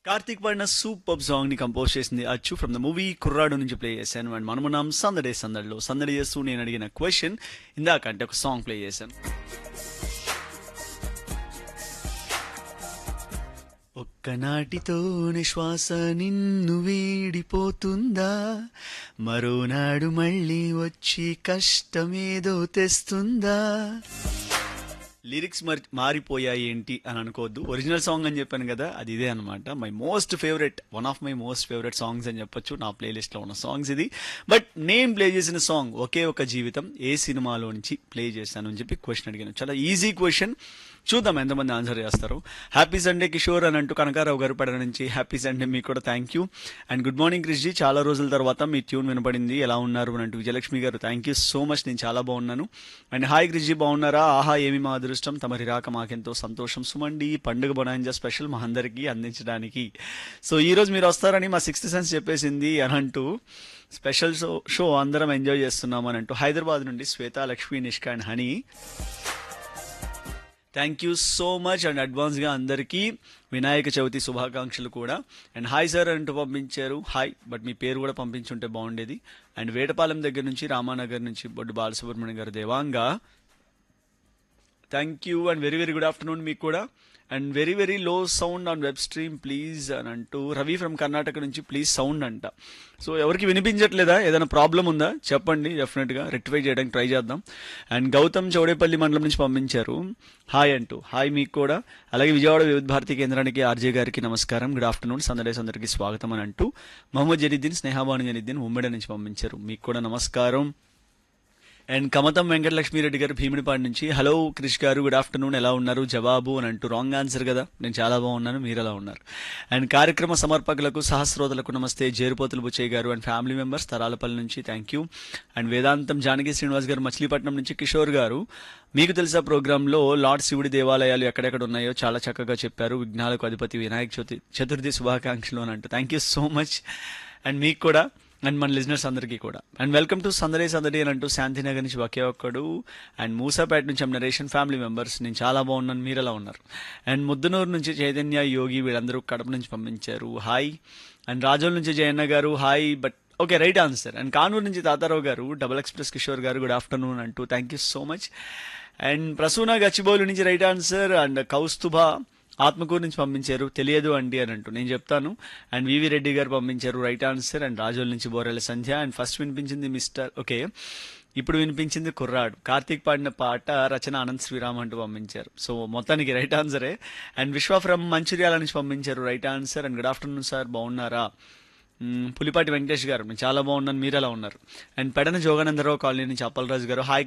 కార్తీక్ పాడిన super song ని compose చేసింది అచ్చు ఫ్రమ్ ద మూవీ కుర్రాడు నుంచి ప్లే చేశాను అండ్ మనమున్నాం సందడే సందడిలో సందడి చేస్తూ నేను అడిగిన క్వశ్చన్ ఇందాక అంటే ఒక సాంగ్ ప్లే చేశాను ఒక్కనాటితోనే శ్వాస నిన్ను వీడిపోతుందా మరోనాడు మళ్ళీ వచ్చి కష్టమేదో తెస్తుందా లిరిక్స్ మరి మారిపోయాయి ఏంటి అని అనుకోవద్దు ఒరిజినల్ సాంగ్ అని చెప్పాను కదా అది ఇదే అనమాట my most favourite one of my most favourite songs అని చెప్పొచ్చు నా ప్లేలిస్ట్లో ఉన్న సాంగ్స్ ఇది బట్ నేను ప్లే చేసిన సాంగ్ ఒకే ఒక జీవితం ఏ సినిమాలో నుంచి ప్లే చేశాను అని చెప్పి క్వశ్చన్ అడిగాను చాలా ఈజీ క్వశ్చన్ చూద్దాం ఎంతమంది ఆన్సర్ చేస్తారు హ్యాపీ సండే కిషోర్ అని అంటూ కనకారావు గారు పడ నుంచి హ్యాపీ సండే మీకు కూడా thank you and good morning Krishji చాలా రోజుల తర్వాత మీ ట్యూన్ వినపడింది ఎలా ఉన్నారు అని అంటూ విజయలక్ష్మి గారు థ్యాంక్ యూ సో మచ్ నేను చాలా బాగున్నాను అండ్ హాయ్ క్రిష్జీ బాగున్నారా ఆహా ఏమి మా అదృష్టం తమరి రాక మాకెంతో సంతోషం సుమండి పండుగ బొనాయింజా స్పెషల్ మా అందరికీ అందించడానికి సో ఈ రోజు మీరు వస్తారని మా సిక్స్త్ సెన్స్ చెప్పేసింది అని అంటూ స్పెషల్ షో షో అందరం ఎంజాయ్ చేస్తున్నాం అని అంటూ హైదరాబాద్ నుండి Swetha Lakshmi Nishka and Honey thank you so much and అడ్వాన్స్గా అందరికీ వినాయక చవితి శుభాకాంక్షలు కూడా అండ్ హాయ్ సార్ అంటూ పంపించారు హాయ్ బట్ మీ పేరు కూడా పంపించుంటే బాగుండేది అండ్ వేటపాలెం దగ్గర నుంచి రామానగర్ నుంచి బొడ్డు బాలసుబ్రహ్మణ్యం గారు దేవాంగా thank you and very very good afternoon మీకు కూడా and very very low sound on web stream please అని అంటూ రవి ఫ్రమ్ కర్ణాటక నుంచి ప్లీజ్ సౌండ్ అంట సో ఎవరికి వినిపించట్లేదా ఏదైనా ప్రాబ్లం ఉందా చెప్పండి డెఫినెట్గా రెక్టిఫై చేయడానికి ట్రై చేద్దాం అండ్ గౌతమ్ చౌడేపల్లి మండలం నుంచి పంపించారు హాయ్ అంటూ హాయ్ మీకు కూడా అలాగే విజయవాడ వివిధ భారతి కేంద్రానికి ఆర్జే గారికి నమస్కారం గుడ్ ఆఫ్టర్నూన్ సందడేస్ అందరికీ స్వాగతం అని అంటూ మహమ్మద్ జనీద్దీన్ స్నేహాబాను జనీద్దీన్ ఉమ్మడి నుంచి పంపించారు మీకు కూడా నమస్కారం అండ్ కమతం వెంకటలక్ష్మిరెడ్డి గారు భీమిడిపాడు నుంచి హలో క్రిష్ గారు గుడ్ ఆఫ్టర్నూన్ ఎలా ఉన్నారు జవాబు అని అంటూ రాంగ్ ఆన్సర్ కదా నేను చాలా బాగున్నాను మీరు ఎలా ఉన్నారు అండ్ కార్యక్రమ సమర్పకులకు సహస్రోతలకు నమస్తే జేరుపోతులు బుచ్చయ్య గారు అండ్ ఫ్యామిలీ మెంబర్స్ తరాలపల్లి నుంచి థ్యాంక్ యూ అండ్ వేదాంతం జానకి శ్రీనివాస్ గారు మచిలీపట్నం నుంచి కిషోర్ గారు మీకు తెలుసా ప్రోగ్రాంలో లార్డ్ శివుడి దేవాలయాలు ఎక్కడెక్కడ ఉన్నాయో చాలా చక్కగా చెప్పారు విఘ్నాలకు అధిపతి వినాయక చవితి చతుర్థి శుభాకాంక్షలు అని అంటూ thank you so much and మీకు కూడా అండ్ మన లిజనర్స్ అందరికీ కూడా అండ్ వెల్కమ్ టు సందడే సందడి అని అంటూ శాంతినగర్ నుంచి ఒకే ఒక్కడు అండ్ మూసాపేట నుంచి నరేషన్ ఫ్యామిలీ మెంబర్స్ నేను చాలా బాగున్నాను మీరు ఎలా ఉన్నారు అండ్ ముద్దునూరు నుంచి చైతన్య యోగి వీళ్ళందరూ కడప నుంచి పంపించారు హాయ్ అండ్ రాజోల్ నుంచి జయన్న గారు hi but okay right answer and Kanuru నుంచి తాతారావు గారు డబుల్ ఎక్స్ప్రెస్ కిషోర్ గారు గుడ్ ఆఫ్టర్నూన్ అంటూ thank you so much and Prasuna Gachibowli నుంచి right answer and Kaustubha Atmakur నుంచి పంపించారు తెలియదు అండి అని అంటూ నేను చెప్తాను అండ్ వివి రెడ్డి గారు పంపించారు రైట్ ఆన్సర్ అండ్ రాజోల్ నుంచి బోరెల సంధ్య అండ్ ఫస్ట్ వినిపించింది మిస్టర్ ఓకే ఇప్పుడు వినిపించింది కుర్రాడు కార్తీక్ పాడిన పాట రచన అనంత్ శ్రీరామ్ అంటూ పంపించారు సో మొత్తానికి రైట్ ఆన్సరే అండ్ విశ్వ ఫ్రమ్ మంచిర్యాల నుంచి పంపించారు right answer and good afternoon sir బాగున్నారా మ్మ్, పులిపాటి వెంకటేష్ గారు నేను చాలా బాగున్నాను మీరు ఎలా ఉన్నారు అండ్ పెడన జోగానందరావు కాలనీ నుంచి అప్పలరాజు గారు హాయ్